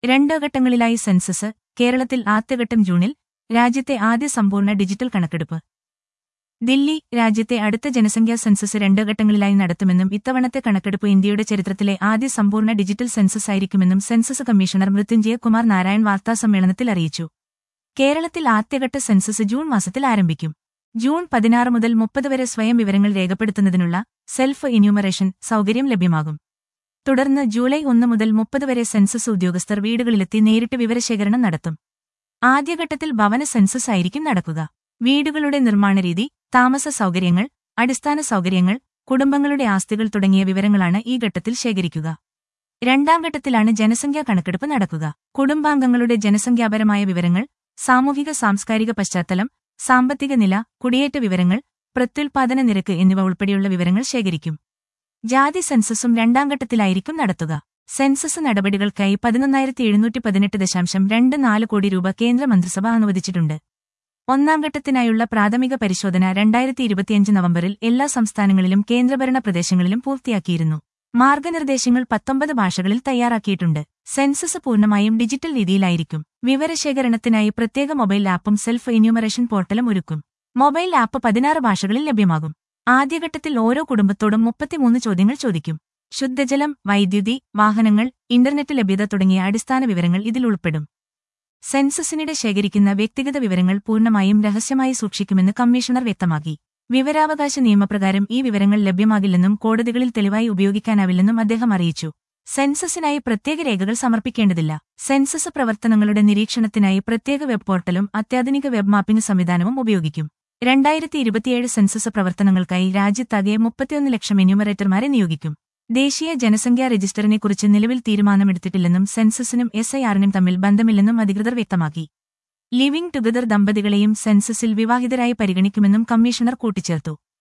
രണ്ട് ഘട്ടങ്ങളിലായി സെൻസസ് കേരളത്തിൽ ആദ്യഘട്ടം ജൂണിൽ രാജ്യത്തെ ആദ്യ സമ്പൂർണ്ണ ഡിജിറ്റൽ കണക്കെടുപ്പ് ദില്ലി രാജ്യത്തെ അടുത്ത ജനസംഖ്യാ സെൻസസ് രണ്ട് ഘട്ടങ്ങളിലായി നടത്തുമെന്നും ഇത്തവണത്തെ കണക്കെടുപ്പ് ഇന്ത്യയുടെ ചരിത്രത്തിലെ ആദ്യ സമ്പൂർണ്ണ ഡിജിറ്റൽ സെൻസസ് ആയിരിക്കുമെന്നും സെൻസസ് കമ്മീഷണർ മൃത്യുഞ്ജയ കുമാർ നാരായൺ വാർത്താസമ്മേളനത്തിൽ അറിയിച്ചു കേരളത്തിൽ ആദ്യഘട്ട സെൻസസ് ജൂൺ മാസത്തിൽ ആരംഭിക്കും ജൂൺ പതിനാറ് മുതൽ മുപ്പത് വരെ സ്വയം വിവരങ്ങൾ രേഖപ്പെടുത്തുന്നതിനുള്ള സെൽഫ് എന്യൂമറേഷൻ സൗകര്യം ലഭ്യമാകും തുടർന്ന് ജൂലൈ ഒന്ന് മുതൽ മുപ്പത് വരെ സെൻസസ് ഉദ്യോഗസ്ഥർ വീടുകളിലെത്തി നേരിട്ട് വിവരശേഖരണം നടത്തും ആദ്യഘട്ടത്തിൽ ഭവന സെൻസസ് ആയിരിക്കും നടക്കുക വീടുകളുടെ നിർമ്മാണരീതി താമസ സൗകര്യങ്ങൾ അടിസ്ഥാന സൗകര്യങ്ങൾ കുടുംബങ്ങളുടെ ആസ്തികൾ തുടങ്ങിയ വിവരങ്ങളാണ് ഈ ഘട്ടത്തിൽ ശേഖരിക്കുക രണ്ടാം ഘട്ടത്തിലാണ് ജനസംഖ്യാ കണക്കെടുപ്പ് നടക്കുക കുടുംബാംഗങ്ങളുടെ ജനസംഖ്യാപരമായ വിവരങ്ങൾ സാമൂഹിക സാംസ്കാരിക പശ്ചാത്തലം സാമ്പത്തിക നില കുടിയേറ്റ വിവരങ്ങൾ പ്രത്യുൽപാദന നിരക്ക് എന്നിവ ഉൾപ്പെടെയുള്ള വിവരങ്ങൾ ശേഖരിക്കും ജാതി സെൻസസും രണ്ടാം ഘട്ടത്തിലായിരിക്കും നടത്തുക സെൻസസ് നടപടികൾക്കായി പതിനൊന്നായിരത്തി എഴുന്നൂറ്റി പതിനെട്ട് ദശാംശം രണ്ട് നാല് കോടി രൂപ കേന്ദ്ര മന്ത്രിസഭ അനുവദിച്ചിട്ടുണ്ട് ഒന്നാം ഘട്ടത്തിനായുള്ള പ്രാഥമിക പരിശോധന രണ്ടായിരത്തി ഇരുപത്തിയഞ്ച് നവംബറിൽ എല്ലാ സംസ്ഥാനങ്ങളിലും കേന്ദ്രഭരണ പ്രദേശങ്ങളിലും പൂർത്തിയാക്കിയിരുന്നു മാർഗനിർദ്ദേശങ്ങൾ പത്തൊമ്പത് ഭാഷകളിൽ തയ്യാറാക്കിയിട്ടുണ്ട് സെൻസസ് പൂർണ്ണമായും ഡിജിറ്റൽ രീതിയിലായിരിക്കും വിവരശേഖരണത്തിനായി പ്രത്യേക മൊബൈൽ ആപ്പും സെൽഫ് എന്യൂമറേഷൻ പോർട്ടലും ഒരുക്കും മൊബൈൽ ആപ്പ് പതിനാറ് ഭാഷകളിൽ ലഭ്യമാകും ആദ്യഘട്ടത്തിൽ ഓരോ കുടുംബത്തോടും മുപ്പത്തിമൂന്ന് ചോദ്യങ്ങൾ ചോദിക്കും ശുദ്ധജലം വൈദ്യുതി വാഹനങ്ങൾ ഇന്റർനെറ്റ് ലഭ്യത തുടങ്ങിയ അടിസ്ഥാന വിവരങ്ങൾ ഇതിൽ ഉൾപ്പെടും സെൻസസിനിടെ ശേഖരിക്കുന്ന വ്യക്തിഗത വിവരങ്ങൾ പൂർണ്ണമായും രഹസ്യമായി സൂക്ഷിക്കുമെന്ന് കമ്മീഷണർ വ്യക്തമാക്കി വിവരാവകാശ നിയമപ്രകാരം ഈ വിവരങ്ങൾ ലഭ്യമാകില്ലെന്നും കോടതികളിൽ തെളിവായി ഉപയോഗിക്കാനാവില്ലെന്നും അദ്ദേഹം അറിയിച്ചു സെൻസസിനായി പ്രത്യേക രേഖകൾ സമർപ്പിക്കേണ്ടതില്ല സെൻസസ് പ്രവർത്തനങ്ങളുടെ നിരീക്ഷണത്തിനായി പ്രത്യേക വെബ് പോർട്ടലും അത്യാധുനിക വെബ് മാപ്പിംഗ് സംവിധാനവും ഉപയോഗിക്കും രണ്ടായിരത്തി ഇരുപത്തിയേഴ് സെൻസസ് പ്രവർത്തനങ്ങൾക്കായി രാജ്യത്താകെ മുപ്പത്തിയൊന്ന് ലക്ഷം എന്യൂമറേറ്റർമാരെ നിയോഗിക്കും ദേശീയ ജനസംഖ്യാ രജിസ്റ്ററിനെക്കുറിച്ച് നിലവിൽ തീരുമാനമെടുത്തിട്ടില്ലെന്നും സെൻസസിനും എസ് ഐ ആറിനും തമ്മിൽ ബന്ധമില്ലെന്നും അധികൃതർ വ്യക്തമാക്കി ലിവിംഗ് ടുഗദർ ദമ്പതികളെയും സെൻസസിൽ വിവാഹിതരായി പരിഗണിക്കുമെന്നും കമ്മീഷണർ കൂട്ടിച്ചേർത്തു